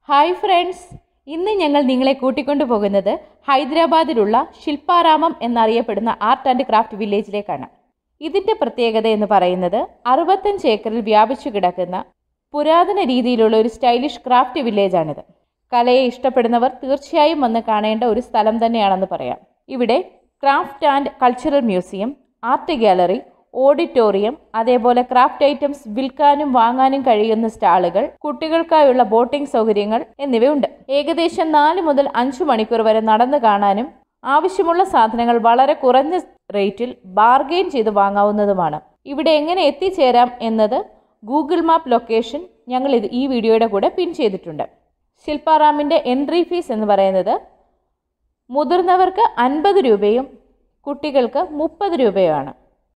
Hi friends ഇന്ന് ഞങ്ങൾ നിങ്ങളെ കൂട്ടിക്കൊണ്ടു പോകുന്നത് ഹൈദരാബാദിലുള്ള ശില്പാരാമം എന്നറിയപ്പെടുന്ന ആർട്ട് ആൻഡ് ക്രാഫ്റ്റ് വില്ലേജിലേക്കാണ് ഇതിൻ്റെ പ്രത്യേകത എന്ന് പറയുന്നത് അറുപത്തഞ്ച് ഏക്കറിൽ വ്യാപിച്ചു കിടക്കുന്ന പുരാതന രീതിയിലുള്ള ഒരു സ്റ്റൈലിഷ് ക്രാഫ്റ്റ് വില്ലേജാണിത് കലയെ ഇഷ്ടപ്പെടുന്നവർ തീർച്ചയായും വന്ന് കാണേണ്ട ഒരു സ്ഥലം തന്നെയാണെന്ന് പറയാം ഇവിടെ craft and cultural museum art gallery auditorium അതേപോലെ ക്രാഫ്റ്റ് ഐറ്റംസ് വിൽക്കാനും വാങ്ങാനും കഴിയുന്ന സ്റ്റാളുകൾ കുട്ടികൾക്കായുള്ള ബോട്ടിംഗ് സൗകര്യങ്ങൾ എന്നിവയുണ്ട് ഏകദേശം നാല് മുതൽ അഞ്ച് മണിക്കൂർ വരെ നടന്നു കാണാനും ആവശ്യമുള്ള സാധനങ്ങൾ വളരെ കുറഞ്ഞ റേറ്റിൽ ബാർഗെയിൻ ചെയ്ത് വാങ്ങാവുന്നതുമാണ് ഇവിടെ എങ്ങനെ എത്തിച്ചേരാം എന്നത് ഗൂഗിൾ മാപ്പ് ലൊക്കേഷൻ ഞങ്ങൾ ഇത് ഈ വീഡിയോയുടെ കൂടെ പിൻ ചെയ്തിട്ടുണ്ട് ശില്പാറാമിൻ്റെ എൻട്രി ഫീസ് എന്ന് പറയുന്നത് മുതിർന്നവർക്ക് അൻപത് രൂപയും കുട്ടികൾക്ക് മുപ്പത് രൂപയുമാണ്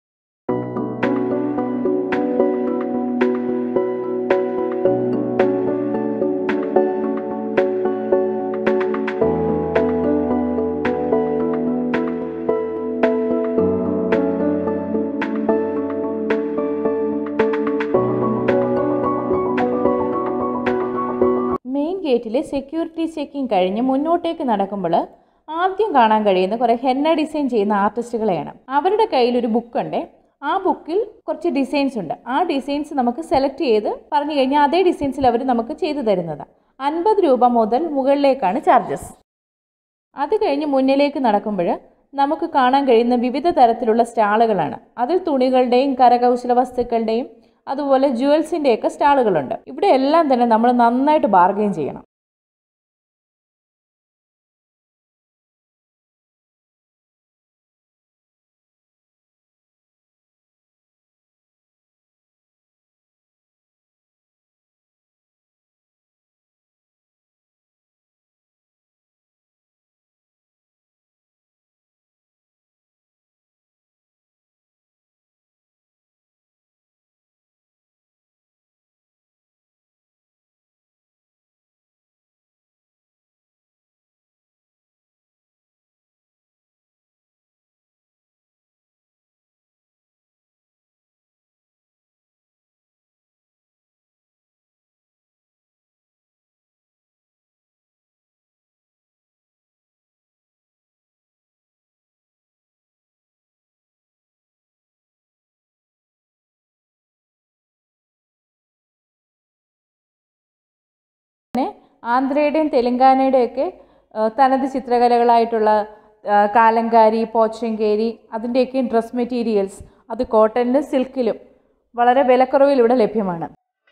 മെയിൻ ഗേറ്റിലെ സെക്യൂരിറ്റി ചെക്കിംഗ് കഴിഞ്ഞ് മുന്നോട്ടേക്ക് നടക്കുമ്പോൾ ആദ്യം കാണാൻ കഴിയുന്ന കുറേ ഹെന്ന ഡിസൈൻ ചെയ്യുന്ന ആർട്ടിസ്റ്റുകളെയാണ് അവരുടെ കയ്യിൽ ഒരു ബുക്കുണ്ട് ആ ബുക്കിൽ കുറച്ച് ഡിസൈൻസ് ഉണ്ട് ആ ഡിസൈൻസ് നമുക്ക് സെലക്ട് ചെയ്ത് പറഞ്ഞു കഴിഞ്ഞാൽ അതേ ഡിസൈൻസിൽ അവർ നമുക്ക് ചെയ്തു തരുന്നത് അൻപത് രൂപ മുതൽ മുകളിലേക്കാണ് ചാർജസ് അത് കഴിഞ്ഞ് മുന്നിലേക്ക് നടക്കുമ്പോൾ നമുക്ക് കാണാൻ കഴിയുന്ന വിവിധ തരത്തിലുള്ള സ്റ്റാളുകളാണ് അതിൽ തുണികളുടെയും കരകൗശല വസ്തുക്കളുടെയും അതുപോലെ ജുവൽസിൻ്റെയൊക്കെ സ്റ്റാളുകളുണ്ട് ഇവിടെ എല്ലാം തന്നെ നമ്മൾ നന്നായിട്ട് ബാർഗെയിൻ ചെയ്യണം പിന്നെ ആന്ധ്രയുടെയും തെലങ്കാനയുടെയും ഒക്കെ തനത് ചിത്രകലകളായിട്ടുള്ള ആ, കാലങ്കാരി പോച്ചങ്കേരി അതിൻ്റെയൊക്കെ ഡ്രസ് മെറ്റീരിയൽസ് അത് കോട്ടണിലും സിൽക്കിലും വളരെ വിലക്കുറവിൽ ഇവിടെ ലഭ്യമാണ്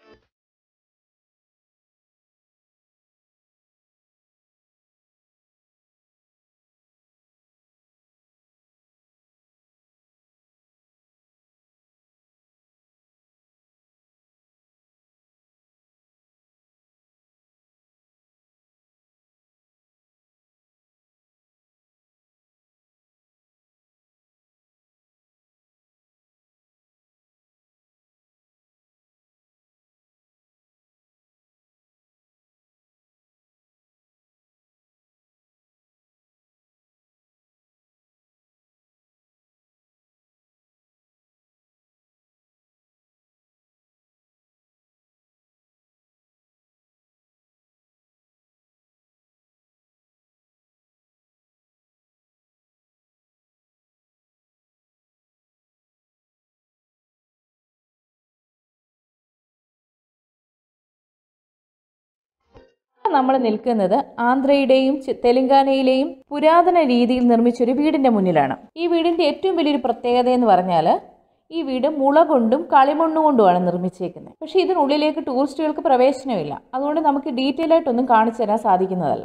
നമ്മൾ നിൽക്കുന്നത് ആന്ധ്രയുടെയും ചെ- തെലങ്കാനയിലെയും പുരാതന രീതിയിൽ നിർമ്മിച്ചൊരു വീടിൻ്റെ മുന്നിലാണ് ഈ വീടിൻ്റെ ഏറ്റവും വലിയൊരു പ്രത്യേകത എന്ന് പറഞ്ഞാൽ ഈ വീട് മുള കൊണ്ടും കളിമണ്ണ് കൊണ്ടുമാണ് നിർമ്മിച്ചേക്കുന്നത് പക്ഷേ ഇതിനുള്ളിലേക്ക് ടൂറിസ്റ്റുകൾക്ക് പ്രവേശനമില്ല അതുകൊണ്ട് നമുക്ക് ഡീറ്റെയിൽ ആയിട്ടൊന്നും കാണിച്ചു തരാൻ സാധിക്കുന്നതല്ല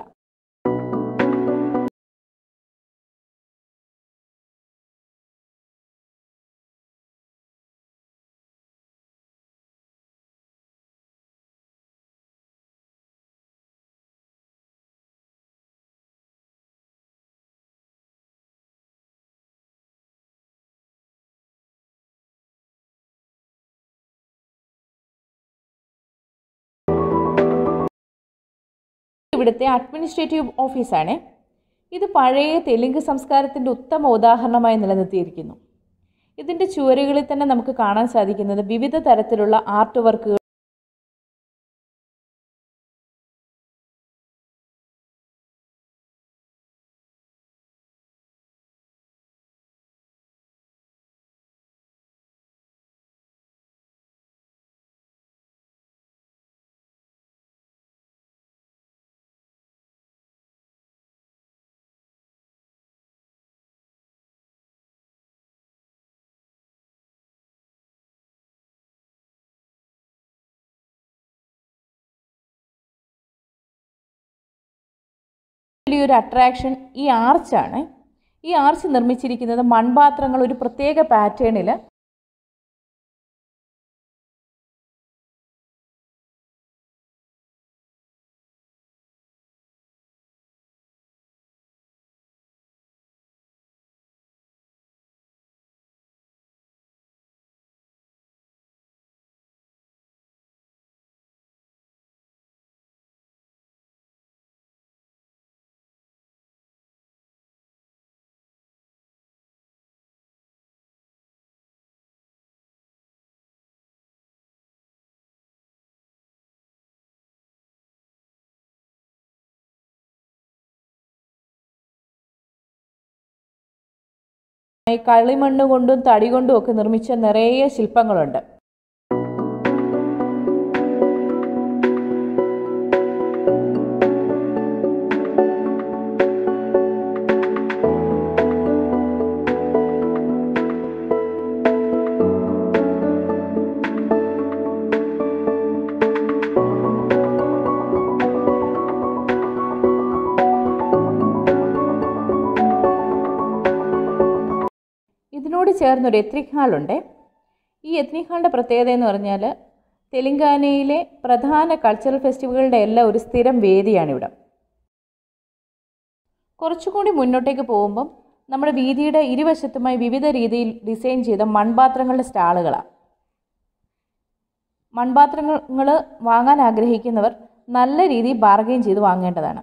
ഇവിടുത്തെ അഡ്മിനിസ്ട്രേറ്റീവ് ഓഫീസാണ് ഇത് പഴയ തെലുങ്ക് സംസ്കാരത്തിൻ്റെ ഉത്തമ ഉദാഹരണമായി നിലനിർത്തിയിരിക്കുന്നു ഇതിൻ്റെ ചുവരുകളിൽ തന്നെ നമുക്ക് കാണാൻ സാധിക്കുന്നത് വിവിധ തരത്തിലുള്ള ആർട്ട് വർക്കുകൾ ഒരു അട്രാക്ഷൻ ഈ ആർച്ചാണ് ഈ ആർച്ച് നിർമ്മിച്ചിരിക്കുന്നത് മൺപാത്രങ്ങൾ ഒരു പ്രത്യേക പാറ്റേണിൽ ഈ കളിമണ്ണ് കൊണ്ടും തടി കൊണ്ടും ഒക്കെ നിർമ്മിച്ച നിറയെ ശില്പങ്ങളുണ്ട് ഇതിനോട് ചേർന്നൊരു എത്നിക് ഹാളുണ്ട് ഈ എത്നിക് ഹാളിൻ്റെ പ്രത്യേകത എന്ന് പറഞ്ഞാൽ തെലങ്കാനയിലെ പ്രധാന കൾച്ചറൽ ഫെസ്റ്റിവലുകളുടെ എല്ലാം ഒരു സ്ഥിരം വേദിയാണ് ഇവിടെ കുറച്ചുകൂടി മുന്നോട്ടേക്ക് പോകുമ്പം നമ്മുടെ വീതിയുടെ ഇരുവശത്തുമായി വിവിധ രീതിയിൽ ഡിസൈൻ ചെയ്ത മൺപാത്രങ്ങളുടെ സ്റ്റാളുകളാണ് മൺപാത്രങ്ങൾ വാങ്ങാൻ ആഗ്രഹിക്കുന്നവർ നല്ല രീതിയിൽ ബാർഗെയിൻ ചെയ്ത് വാങ്ങേണ്ടതാണ്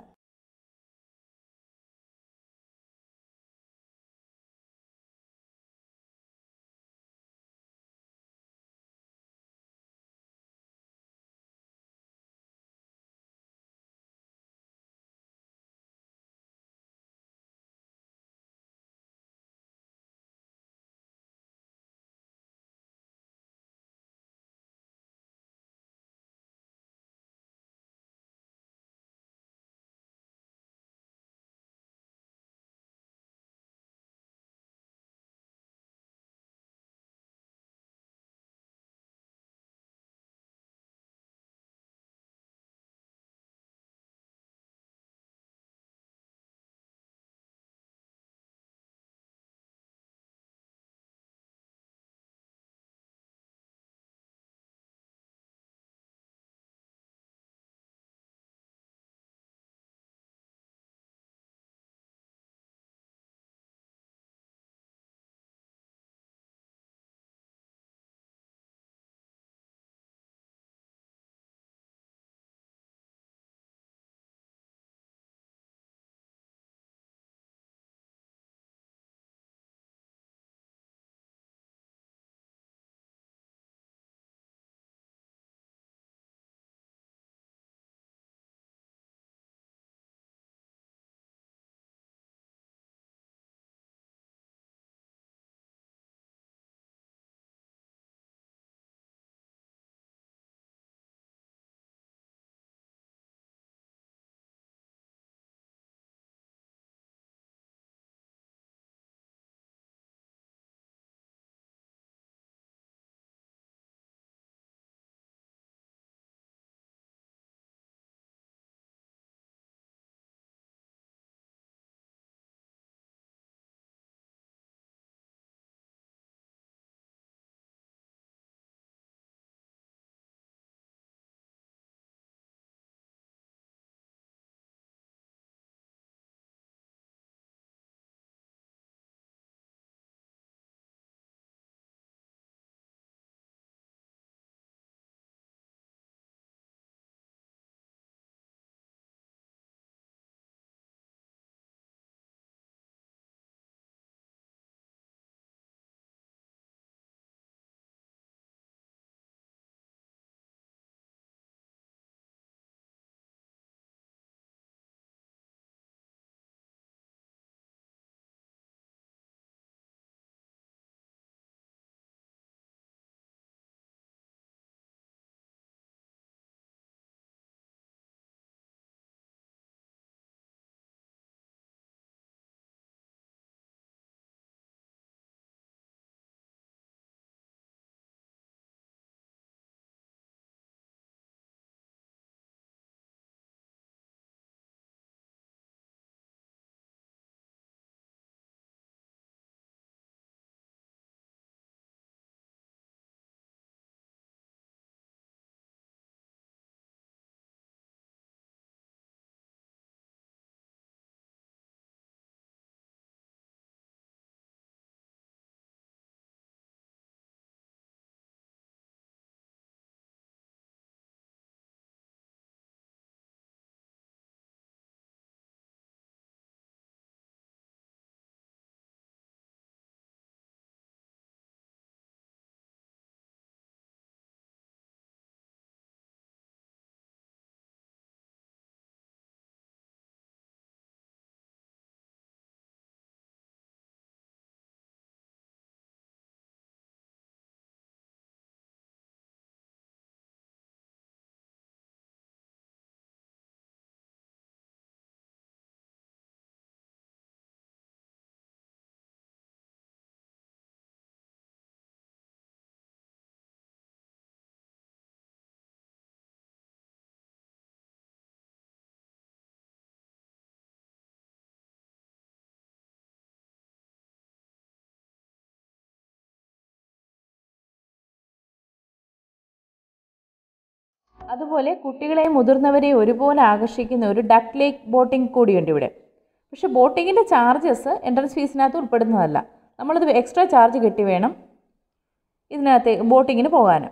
അതുപോലെ കുട്ടികളെയും മുതിർന്നവരെയും ഒരുപോലെ ആകർഷിക്കുന്ന ഒരു ഡക്ക് ലേക്ക് ബോട്ടിംഗ് കൂടിയുണ്ട് ഇവിടെ പക്ഷേ ബോട്ടിങ്ങിൻ്റെ ചാർജസ് എൻട്രൻസ് ഫീസിനകത്ത് ഉൾപ്പെടുന്നതല്ല നമ്മളത് എക്സ്ട്രാ ചാർജ് കെട്ടി വേണം ഇതിനകത്ത് ബോട്ടിങ്ങിന് പോകാൻ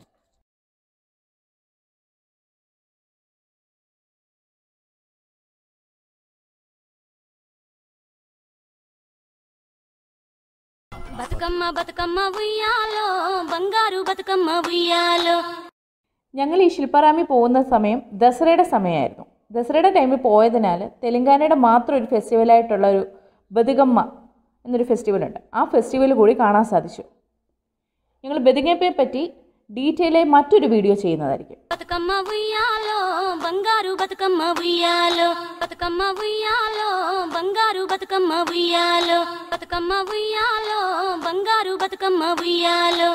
బతుకమ్మ బతుకమ్మ ఉయ్యాలో బంగారు బతుకమ్మ ఉయ్యాలో ഞങ്ങൾ ഈ ശില്പറാമി പോകുന്ന സമയം ദസറയുടെ സമയമായിരുന്നു ദസറയുടെ ടൈമിൽ പോയതിനാൽ തെലങ്കാനയുടെ മാത്രം ഒരു ഫെസ്റ്റിവലായിട്ടുള്ള ഒരു ബതുകമ്മ എന്നൊരു ഫെസ്റ്റിവലുണ്ട് ആ ഫെസ്റ്റിവൽ കൂടി കാണാൻ സാധിച്ചു ഞങ്ങൾ ബതുകമ്മയെ പറ്റി ഡീറ്റെയിൽ ആയി മറ്റൊരു വീഡിയോ ചെയ്യുന്നതായിരിക്കും బతుకమ్మ ఉయ్యాలో బంగారు బతుకమ్మ ఉయ్యాలో బతుకమ్మ ఉయ్యాలో బంగారు బతుకమ్మ ఉయ్యాలో బతుకమ్మ ఉయ్యాలో బంగారు బతుకమ్మ ఉయ్యాలో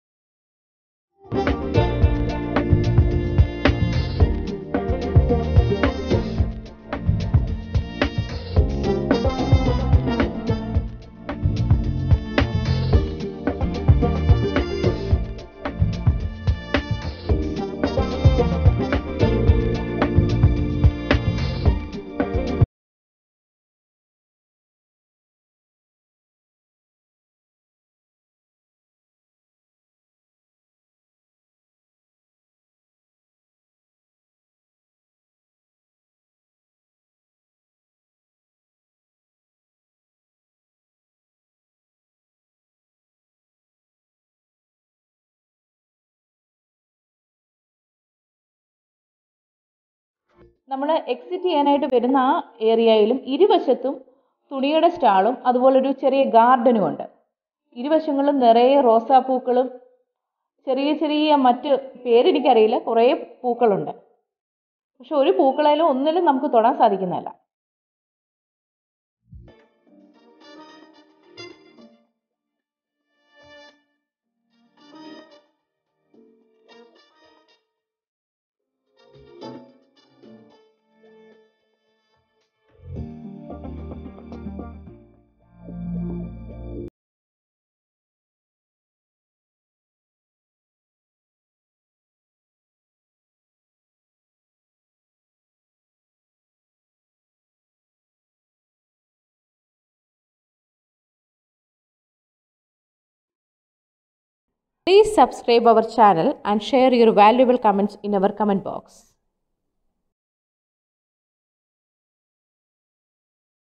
നമ്മൾ എക്സിറ്റ് ചെയ്യാനായിട്ട് വരുന്ന ആ ഏരിയയിലും ഇരുവശത്തും തുണിയുടെ സ്റ്റാളും അതുപോലെ ഒരു ചെറിയ ഗാർഡനും ഉണ്ട് ഇരുവശങ്ങളിലും നിറയെ റോസാപ്പൂക്കളും ചെറിയ ചെറിയ മറ്റ് പേരെനിക്കറിയില്ല കുറേ പൂക്കളുണ്ട് പക്ഷെ ഒരു പൂക്കളയിലും ഒന്നിലും നമുക്ക് തൊടാൻ സാധിക്കുന്നതല്ല Please subscribe our channel and share your valuable comments in our comment box.